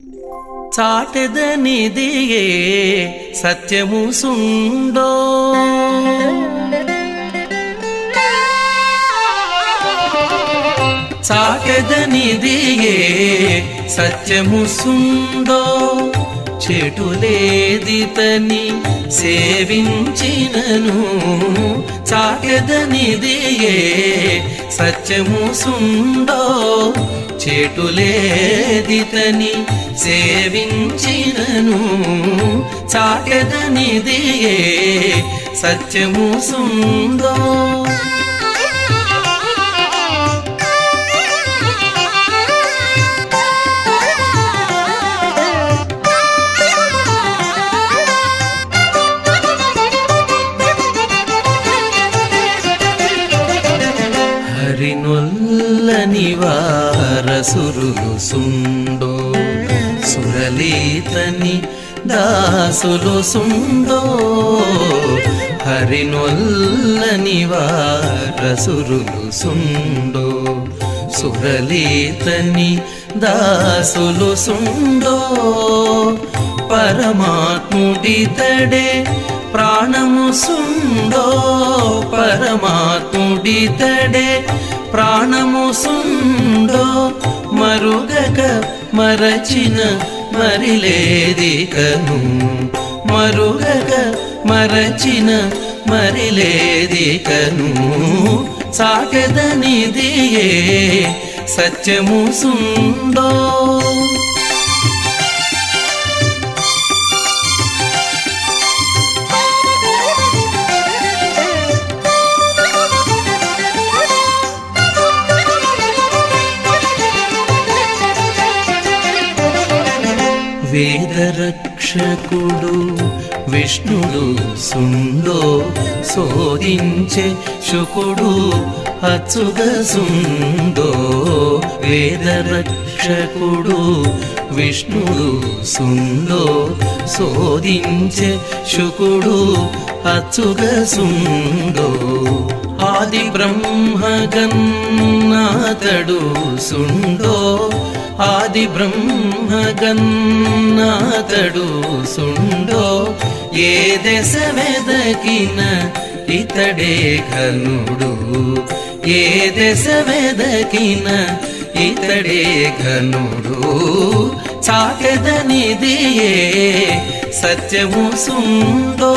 చాటెదనిదియే సత్యము సుండో చాటెదనిదియే సత్యము సుండో చెటులేదితని సేవించినను చాటెదనిదియే సత్యము సుండో చెటులేదితని సేవించినను చాటెదనిదియే సత్యము సుందో హరినొల్లని వారసురులు సుండో సురలీతని దాసులు సుండో హరినొల్లని వారసురులు సుండో సురలీతని దాసులు సుండో పరమాత్ముడితడే ప్రాణము సుండో పరమాత్ముడితడే ప్రాణము సుండో మరుగక మరచిన మరిలేదికను మరుగక మరచిన మరిలేదికను సాగదనిదియే సత్యము సుండో వేదరక్షకుడు విష్ణుడు సుండో శోధించే శుకుడు అచ్చుగ సుందో వేదరక్షకుడు విష్ణుడు సుందో శోధించే శుకుడు అచ్చుగ సుందో ఆది బ్రహ్మగన్నాతడు సుండో ఆది బ్రహ్మగన్నాతడు సుండో ఏ దశ వెదకిన ఇతడే ఘనుడు ఏ దశ వెదకిన ఇతడే ఘనుడు చాకెదనిదియే సత్యము సుందో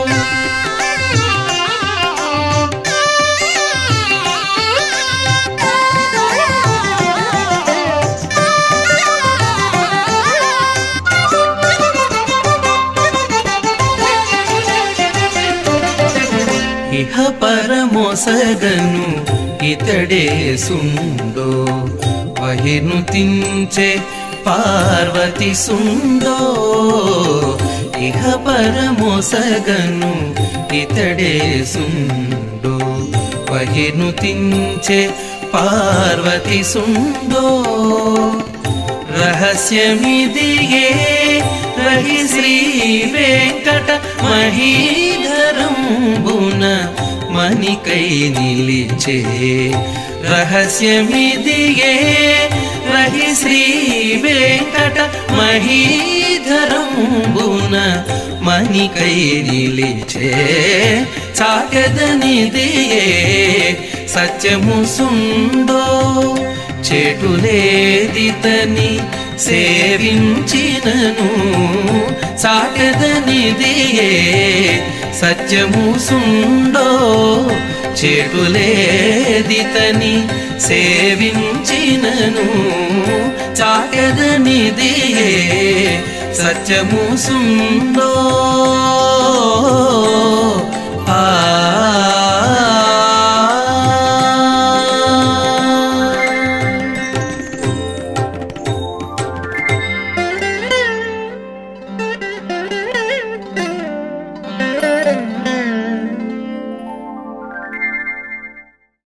ఇహ పరమొసగను ఇతడే సుందో వహిను తించే పార్వతి సుందో ఇహ పరమొసగను ఇతడే సుందో వహిను తించే పార్వతి సుందో రహస్యమిదియే రహి శ్రీ వెంకట మహీధరంబున మణికై నిలిచే రహస్యమిదియే రహి శ్రీ వెంకట మహీధరంబున మణికై నిలిచే చాగదనిదియే సత్యము సుందో చెటులేదితని సేవించినను సాగదనిదియే సత్యము సుండో చెటులేదితని సేవించినను చాగదనిదియే సత్యము సుందో